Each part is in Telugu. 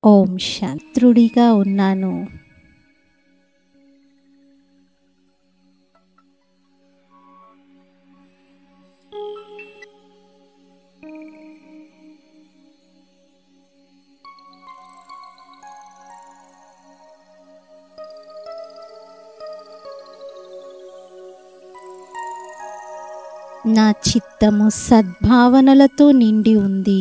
ఓం శాంత్రుడిగా ఉన్నాను నా చిత్తము సద్భావనలతో నిండి ఉంది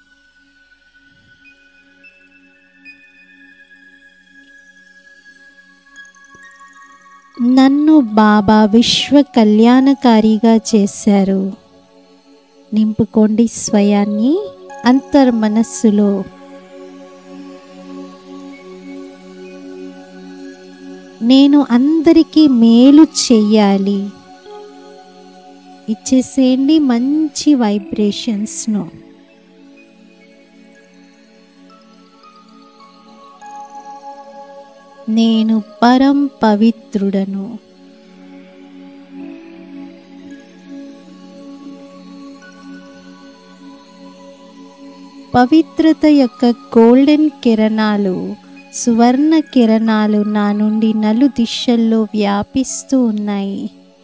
నన్ను బాబా విశ్వ కళ్యాణకారిగా చేశారు నింపుకోండి స్వయాన్ని అంతర్మనస్సులో నేను అందరికీ మేలు చెయ్యాలి ఇచ్చేసేయండి మంచి వైబ్రేషన్స్ను నేను పరం పవిత్రుడను పవిత్రత యొక్క గోల్డెన్ కిరణాలు సువర్ణ కిరణాలు నా నుండి నలు దిశల్లో వ్యాపిస్తూ ఉన్నాయి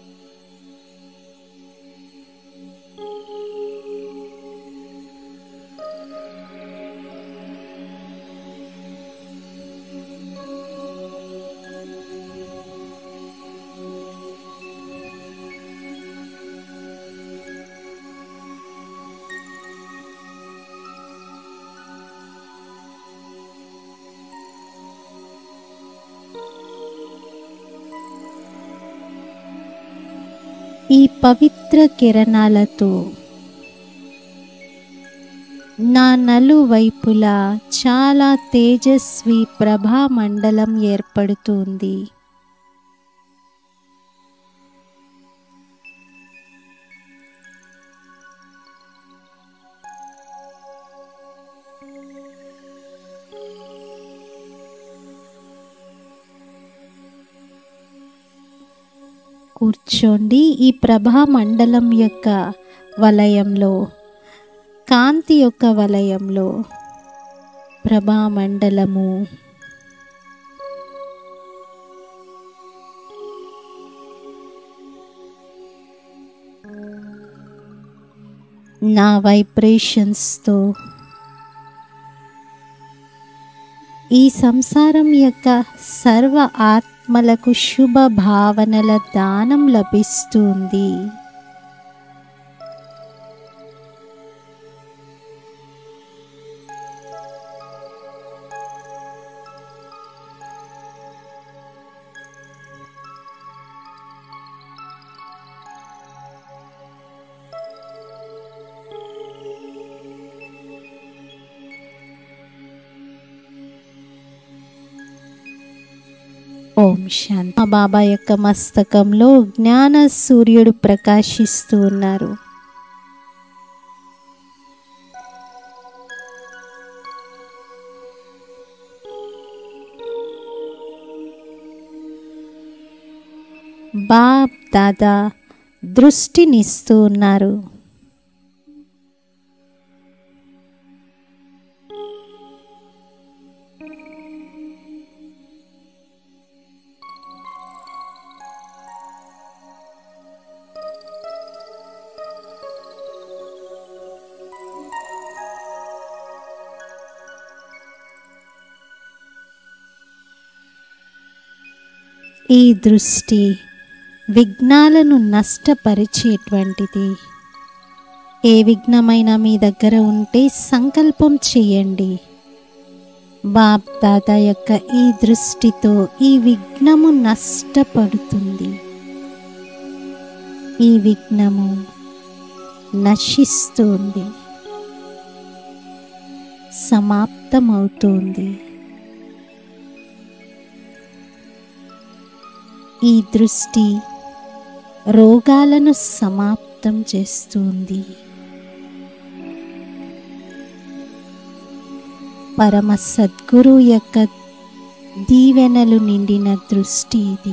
ఈ పవిత్ర కిరణాలతో నా నలువైపులా చాలా తేజస్వి ప్రభా మండలం ఏర్పడుతుంది కూర్చోండి ఈ ప్రభా మండలం యొక్క వలయంలో కాంతి యొక్క వలయంలో ప్రభా మండలము నా వైబ్రేషన్స్తో ఈ సంసారం యొక్క సర్వ ఆత్మలకు శుభ భావనల దానం లభిస్తుంది ఓం శాంతి మా బాబా యొక్క మస్తకంలో జ్ఞాన సూర్యుడు ప్రకాశిస్తూ ఉన్నారు బాబ్ దాదా దృష్టినిస్తూ ఉన్నారు ఈ దృష్టి విఘ్నాలను నష్టపరిచేటువంటిది ఏ విఘ్నమైనా మీ దగ్గర ఉంటే సంకల్పం చేయండి బాప్ దాదా యొక్క ఈ దృష్టితో ఈ విఘ్నము నష్టపడుతుంది ఈ విఘ్నము నశిస్తుంది సమాప్తమవుతుంది ఈ దృష్టి రోగాలను సమాప్తం చేస్తుంది పరమ సద్గురు యొక్క దీవెనలు నిండిన దృష్టి ఇది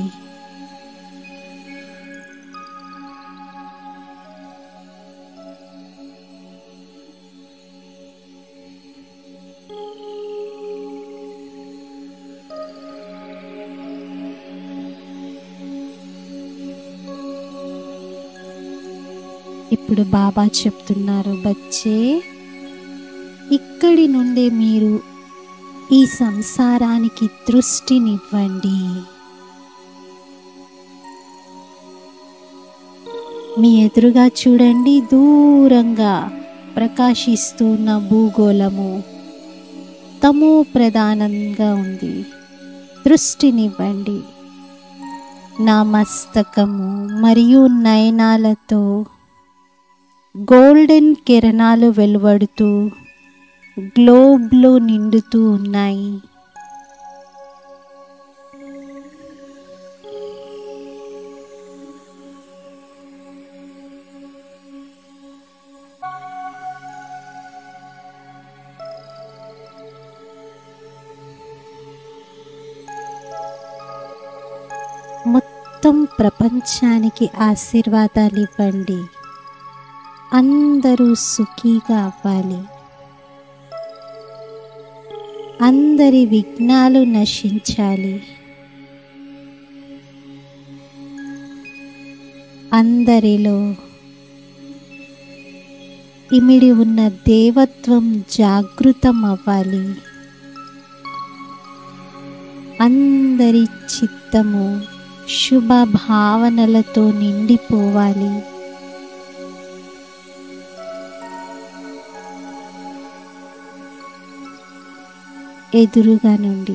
ఇప్పుడు బాబా చెప్తున్నారు బచ్చే ఇక్కడి నుండే మీరు ఈ సంసారానికి దృష్టినివ్వండి మీ ఎదురుగా చూడండి దూరంగా ప్రకాశిస్తున్న భూగోళము తమో ప్రధానంగా ఉంది దృష్టినివ్వండి నా మస్తకము మరియు నయనాలతో గోల్డెన్ కిరణాలు వెలువడుతూ గ్లోబ్లో నిండుతూ ఉన్నాయి మొత్తం ప్రపంచానికి ఆశీర్వాదాలు ఇవ్వండి అందరూ సుఖీగా అవ్వాలి అందరి విఘ్నాలు నశించాలి అందరిలో ఇమిడి ఉన్న దేవత్వం జాగృతం అవ్వాలి అందరి చిత్తము శుభ భావనలతో నిండిపోవాలి ఎదురుగా నుండి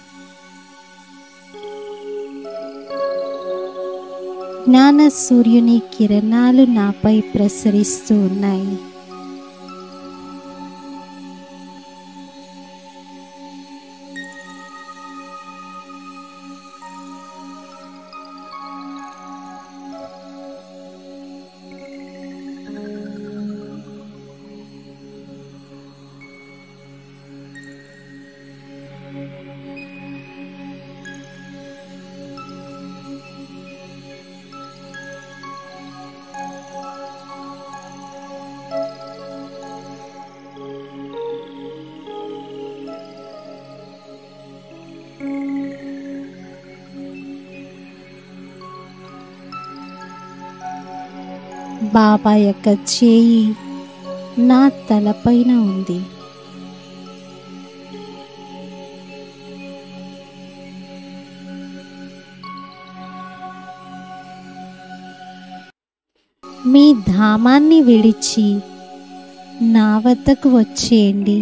జ్ఞాన సూర్యుని కిరణాలు నాపై ప్రసరిస్తూ ఉన్నాయి బాబా యొక్క చేయి నా తలపైన ఉంది మీ ధామాన్ని విడిచి నా వద్దకు వచ్చేయండి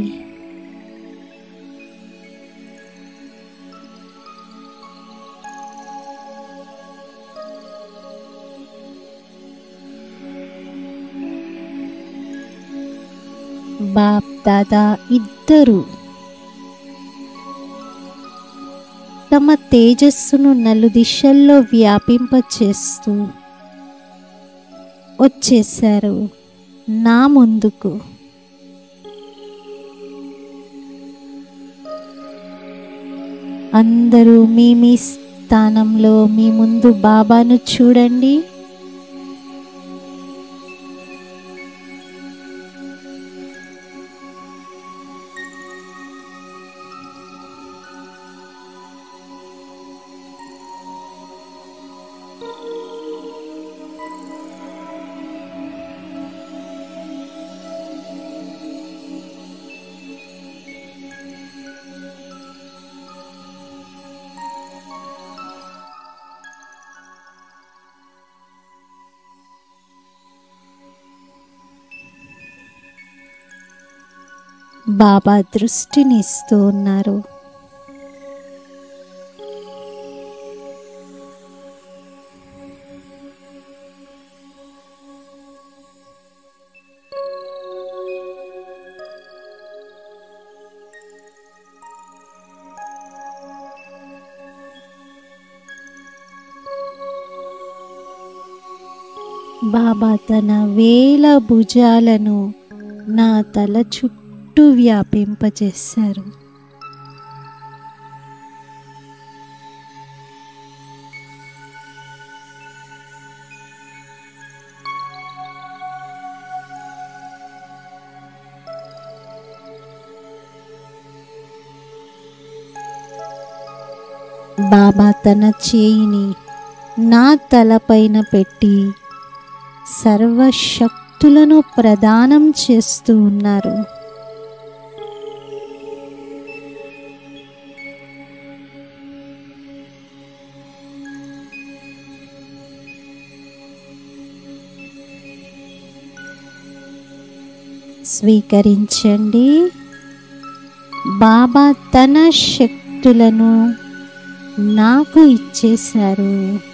బాప్ దాదా ఇద్దరు తమ తేజస్సును నలు దిశల్లో వ్యాపింపచేస్తూ వచ్చేశారు నా ముందుకు అందరూ మీ మీ స్థానంలో మీ ముందు బాబాను చూడండి బాబా దృష్టిని ఇస్తూ ఉన్నారు బాబా తన వేల భుజాలను నా తల చుట్టూ వ్యాపింపజేశారు బాబా తన చేయిని నా తలపైన పెట్టి సర్వశక్తులను శక్తులను ప్రదానం చేస్తూ ఉన్నారు స్వీకరించండి బాబా తన శక్తులను నాకు ఇచ్చేశారు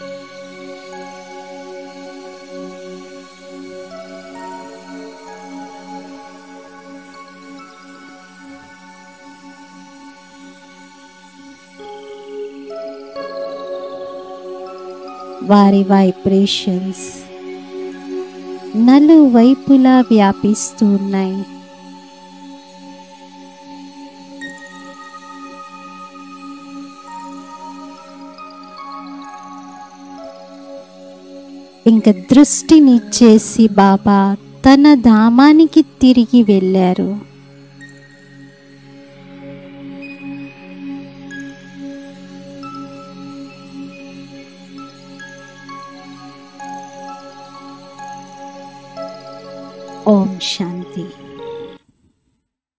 వారి వైబ్రేషన్స్ నలువైపులా వ్యాపిస్తూ ఉన్నాయి ఇంక దృష్టినిచ్చేసి బాబా తన ధామానికి తిరిగి వెళ్ళారు ఓం శాంతి